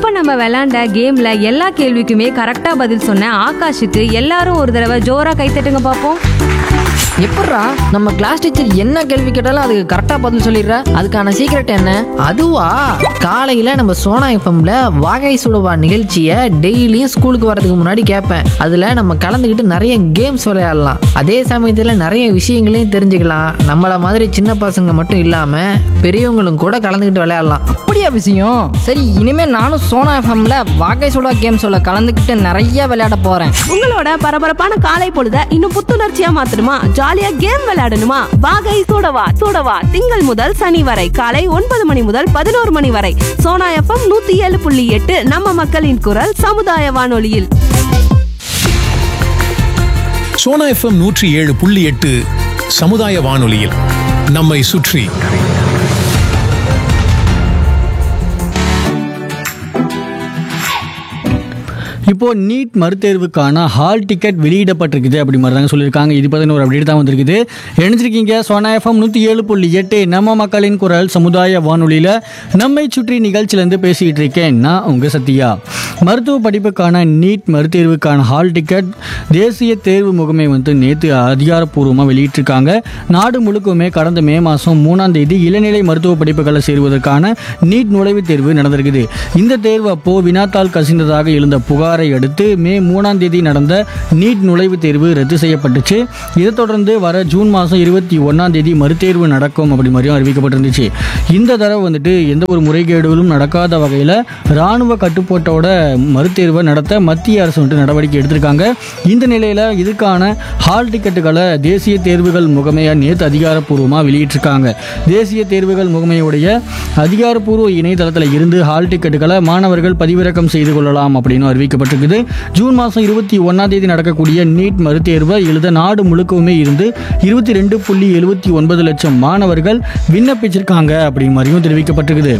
இப்ப நம்ம விளையாண்ட கேம்ல எல்லா கேள்விக்குமே கரெக்டா பதில் சொன்ன ஆகாஷுக்கு எல்லாரும் ஒரு தடவை ஜோரா கைத்தட்டுங்க பாப்போம் எப்பட்றா நம்ம கிளாஸ் டீச்சர் என்ன கேள்வி கேட்டாலும் அதுக்கு கரெக்டா பதில் சொல்லிடுற அதுக்கான சீக்ரெட் என்ன அதுவா காலையில நம்ம சோனா எஃப்எம்ல வாகை சுடுவா நிகழ்ச்சியை டெய்லியும் ஸ்கூலுக்கு வரதுக்கு முன்னாடி கேட்பேன் அதுல நம்ம கலந்துக்கிட்டு நிறைய கேம்ஸ் விளையாடலாம் அதே சமயத்துல நிறைய விஷயங்களையும் தெரிஞ்சுக்கலாம் நம்மள மாதிரி சின்ன பசங்க மட்டும் இல்லாம பெரியவங்களும் கூட கலந்துக்கிட்டு விளையாடலாம் அப்படியா விஷயம் சரி இனிமே நானும் சோனா எஃப்எம்ல வாகை சுடா கேம்ஸோட கலந்துக்கிட்டு நிறைய விளையாட போறேன் உங்களோட பரபரப்பான காலை பொழுத இன்னும் புத்துணர்ச்சியா மாத்தணுமா ஜாலியா கேம் விளையாடணுமா வாகை சூடவா சூடவா திங்கள் முதல் சனி வரை காலை ஒன்பது மணி முதல் பதினோரு மணி வரை சோனா எஃப்எம் நூத்தி ஏழு புள்ளி எட்டு நம்ம மக்களின் குரல் சமுதாய வானொலியில் சோனா எஃப்எம் நூற்றி ஏழு புள்ளி எட்டு சமுதாய வானொலியில் நம்மை சுற்றி இப்போ நீட் மறுதேர்வுக்கான ஹால் டிக்கெட் வெளியிடப்பட்டிருக்குது அப்படி மாதிரி தாங்க சொல்லியிருக்காங்க இது பற்றின ஒரு அப்டேட் தான் வந்திருக்குது இணைஞ்சிருக்கீங்க சோனா எஃப்எம் நூற்றி ஏழு புள்ளி எட்டு நம்ம மக்களின் குரல் சமுதாய வானொலியில் நம்மை சுற்றி நிகழ்ச்சியிலேருந்து பேசிகிட்டு இருக்கேன் நான் உங்கள் சத்யா மருத்துவ படிப்புக்கான நீட் மறுதேர்வுக்கான ஹால் டிக்கெட் தேசிய தேர்வு முகமை வந்து நேற்று அதிகாரப்பூர்வமாக வெளியிட்டிருக்காங்க நாடு முழுக்கவுமே கடந்த மே மாதம் மூணாம் தேதி இளநிலை மருத்துவ படிப்புகளை சேருவதற்கான நீட் நுழைவுத் தேர்வு நடந்திருக்குது இந்த தேர்வு அப்போ வினாத்தாள் கசிந்ததாக எழுந்த புகாரை அடுத்து மே மூணாம் தேதி நடந்த நீட் நுழைவுத் தேர்வு ரத்து செய்யப்பட்டுச்சு இதைத் தொடர்ந்து வர ஜூன் மாதம் இருபத்தி ஒன்றாம் தேதி மறுதேர்வு நடக்கும் அப்படி மாதிரியும் அறிவிக்கப்பட்டிருந்துச்சு இந்த தடவை வந்துட்டு எந்த ஒரு முறைகேடுகளும் நடக்காத வகையில் இராணுவ கட்டுப்பாட்டோட மறுதேர்வை நடத்த மத்திய அரசு வந்துட்டு நடவடிக்கை எடுத்திருக்காங்க இந்த நிலையில் இதுக்கான ஹால் டிக்கெட்டுகளை தேசிய தேர்வுகள் முகமையை நேற்று அதிகாரப்பூர்வமாக வெளியிட்டிருக்காங்க தேசிய தேர்வுகள் முகமையுடைய அதிகாரப்பூர்வ இணையதளத்தில் இருந்து ஹால் டிக்கெட்டுகளை மாணவர்கள் பதிவிறக்கம் செய்து கொள்ளலாம் அப்படின்னு அறிவிக்கப்பட்டிருக்குது ஜூன் மாதம் இருபத்தி ஒன்றாம் தேதி நடக்கக்கூடிய நீட் மறுதேர்வை எழுத நாடு முழுக்கவுமே இருந்து இருபத்தி ரெண்டு புள்ளி எழுபத்தி ஒன்பது லட்சம் மாணவர்கள் விண்ணப்பிச்சிருக்காங்க அப்படிங்கிற மாதிரியும் தெரிவிக்கப்பட்டிருக்குது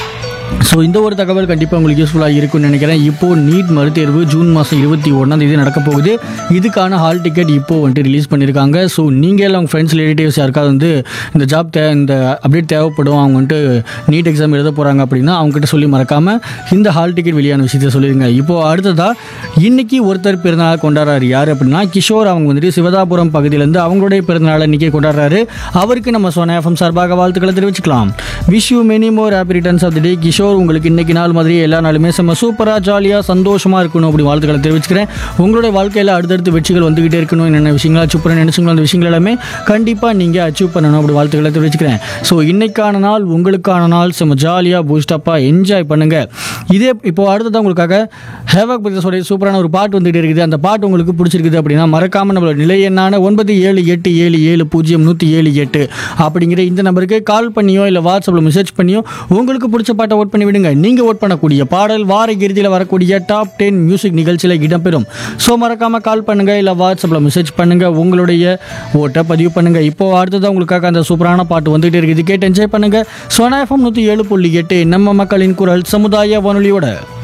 ஸோ இந்த ஒரு தகவல் கண்டிப்பாக உங்களுக்கு யூஸ்ஃபுல்லாக இருக்கும்னு நினைக்கிறேன் இப்போது நீட் மறுதேர்வு ஜூன் மாதம் இருபத்தி ஒன்றாம் தேதி நடக்க போகுது இதுக்கான ஹால் டிக்கெட் இப்போ வந்துட்டு ரிலீஸ் பண்ணியிருக்காங்க ஸோ நீங்கள் எல்லாம் உங்கள் ஃப்ரெண்ட்ஸ் ரிலேட்டிவ்ஸ் யாருக்காவது வந்து இந்த ஜாப் தே இந்த அப்டேட் தேவைப்படும் அவங்க வந்துட்டு நீட் எக்ஸாம் எழுத போகிறாங்க அப்படின்னா அவங்ககிட்ட சொல்லி மறக்காமல் இந்த ஹால் டிக்கெட் வெளியான விஷயத்தை சொல்லிடுங்க இப்போது அடுத்ததாக இன்னைக்கு ஒருத்தர் பிறந்தநாள் கொண்டாடுறாரு யார் அப்படின்னா கிஷோர் அவங்க வந்துட்டு சிவதாபுரம் பகுதியிலேருந்து அவங்களுடைய பிறந்தநாளை இன்னைக்கு கொண்டாடுறாரு அவருக்கு நம்ம சோனா எஃப்எம் சார்பாக வாழ்த்துக்களை தெரிவிச்சுக்கலாம் wish you many more happy returns of the day Kishore உங்களுக்கு இன்னைக்கு நாள் மாதிரி எல்லா நாளுமே செம்ம சூப்பராக ஜாலியாக சந்தோஷமாக இருக்கணும் அப்படி வாழ்த்துக்களை தெரிவிச்சுக்கிறேன் உங்களுடைய வாழ்க்கையில் அடுத்தடுத்து வெற்றிகள் வந்துகிட்டே இருக்கணும் என்னென்ன விஷயங்களா அச்சீவ் பண்ண நினைச்சுங்களோ அந்த விஷயங்கள் எல்லாமே கண்டிப்பாக நீங்கள் அச்சீவ் பண்ணணும் அப்படி வாழ்த்துக்களை தெரிவிச்சுக்கிறேன் ஸோ இன்னைக்கான நாள் உங்களுக்கான நாள் செம்ம ஜாலியாக பூஸ்டப்பாக என்ஜாய் பண்ணுங்க இதே இப்போ அடுத்ததான் உங்களுக்காக ஹேவக் பிரதர்ஸோடைய சூப்பரான ஒரு பாட்டு வந்துகிட்டே இருக்குது அந்த பாட்டு உங்களுக்கு பிடிச்சிருக்குது அப்படின்னா மறக்காமல் நம்மளோட நிலை எண்ணான ஒன்பது ஏழு எட்டு ஏழு ஏழு பூஜ்ஜியம் நூற்றி ஏழு எட்டு அப்படிங்கிற இந்த நம்பருக்கு கால் பண்ணியோ இல்லை வாட்ஸ்அப்பில் மெசேஜ் பண்ணியோ உங்களுக்கு பிடிச்ச பாட்டை ஓட் பண்ணி விடுங்க நீங்கள் ஓட் பண்ணக்கூடிய பாடல் வார இறுதியில் வரக்கூடிய டாப் டென் மியூசிக் நிகழ்ச்சியில் இடம்பெறும் ஸோ மறக்காமல் கால் பண்ணுங்கள் இல்லை வாட்ஸ்அப்பில் மெசேஜ் பண்ணுங்கள் உங்களுடைய ஓட்டை பதிவு பண்ணுங்கள் இப்போ அடுத்ததான் உங்களுக்காக அந்த சூப்பரான பாட்டு வந்துகிட்டே இருக்குது கேட்டு என்ஜாய் பண்ணுங்கள் சோனா எஃப்எம் நூற்றி ஏழு புள்ளி எட்டு நம்ம மக்களின் குரல் சமுதாய வானொலியோட